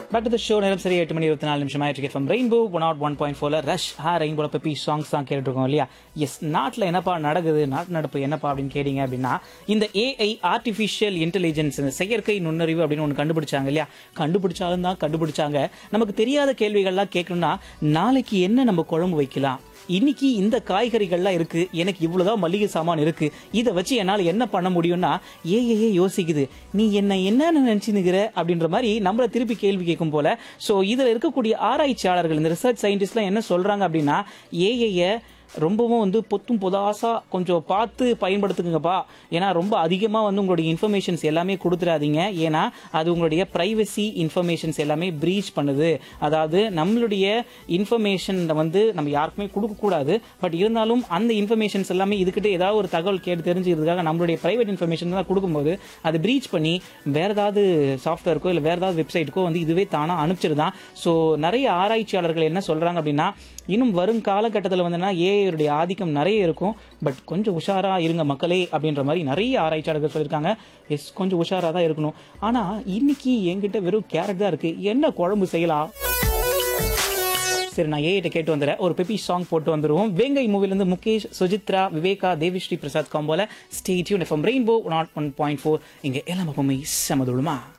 back to the show நேரம் சரி எட்டு மணி இருபத்தி நாலு நிமிஷம் ஆயிட்டு from Rainbow one nought one point ஃபோர்ல ரஷ் ஹா ரெயின்போல பெப்பி சாங்ஸ் தான் கேட்டுருக்கோம் இல்லையா எஸ் நாட்டில் என்னப்பா நடக்குது நாட்டு நடப்பு என்னப்பா அப்படின்னு கேட்டீங்க அப்படின்னா இந்த ஏஐ ஆர்டிஃபிஷியல் இன்டெலிஜென்ஸ் இந்த செயற்கை நுண்ணறிவு அப்படின்னு ஒன்று கண்டுபிடிச்சாங்க இல்லையா கண்டுபிடிச்சாலும் தான் கண்டுபிடிச்சாங்க நமக்கு தெரியாத கேள்விகள்லாம் கேட்கணும்னா நாளைக்கு என்ன நம்ம குழம்பு வைக்கலாம் இன்னைக்கு இந்த காய்கறிகள்லாம் இருக்கு எனக்கு இவ்வளவுதான் மளிகை சாமான் இருக்கு இதை வச்சு என்னால் என்ன பண்ண முடியும்னா ஏஏஏ யோசிக்குது நீ என்ன என்னன்னு நினைச்சுனுக்கிற அப்படின்ற மாதிரி நம்மள திருப்பி கேள்வி கேட்கும் போல ஸோ இதில் இருக்கக்கூடிய ஆராய்ச்சியாளர்கள் இந்த ரிசர்ச் சயின்டிஸ்ட்லாம் என்ன சொல்றாங்க அப்படின்னா ஏஐயை ரொம்பவும் வந்து பொத்தும் பொதாசா கொஞ்சம் பார்த்து பயன்படுத்துங்கப்பா ஏன்னா ரொம்ப அதிகமாக வந்து உங்களுடைய இன்ஃபர்மேஷன்ஸ் எல்லாமே கொடுத்துடாதீங்க ஏன்னா அது உங்களுடைய ப்ரைவசி இன்ஃபர்மேஷன்ஸ் எல்லாமே ப்ரீச் பண்ணுது அதாவது நம்மளுடைய இன்ஃபர்மேஷன் வந்து நம்ம யாருக்குமே கொடுக்கக்கூடாது பட் இருந்தாலும் அந்த இன்ஃபர்மேஷன்ஸ் எல்லாமே இதுக்கிட்ட ஏதாவது ஒரு தகவல் கேட்டு தெரிஞ்சுக்கிறதுக்காக நம்மளுடைய ப்ரைவேட் இன்ஃபர்மேஷன் தான் கொடுக்கும்போது அது ப்ரீச் பண்ணி வேற ஏதாவது சாஃப்ட்வேருக்கோ இல்லை வேற ஏதாவது வெப்சைட்டுக்கோ வந்து இதுவே தானாக அனுப்பிச்சிருதான் ஸோ நிறைய ஆராய்ச்சியாளர்கள் என்ன சொல்றாங்க அப்படின்னா இன்னும் வரும் காலகட்டத்தில் வந்துன்னா ஏஐடைய ஆதிக்கம் நிறைய இருக்கும் பட் கொஞ்சம் உஷாரா இருங்க மக்களே அப்படின்ற மாதிரி நிறைய ஆராய்ச்சியாளர்கள் சொல்லியிருக்காங்க எஸ் கொஞ்சம் உஷாரா தான் இருக்கணும் ஆனா இன்னைக்கு என்கிட்ட வெறும் கேரட் தான் இருக்கு என்ன குழம்பு செய்யலாம் சரி நான் ஏஐட்ட கேட்டு வந்துடுறேன் ஒரு பெப்பி சாங் போட்டு வந்துருவோம் வேங்கை மூவிலேருந்து முகேஷ் சுஜித்ரா விவேகா தேவிஸ்ரீ பிரசாத் காம்போல stay tuned FM Rainbow nought one point four இங்கே எல்லாம் எப்பவுமே செமதுழுமா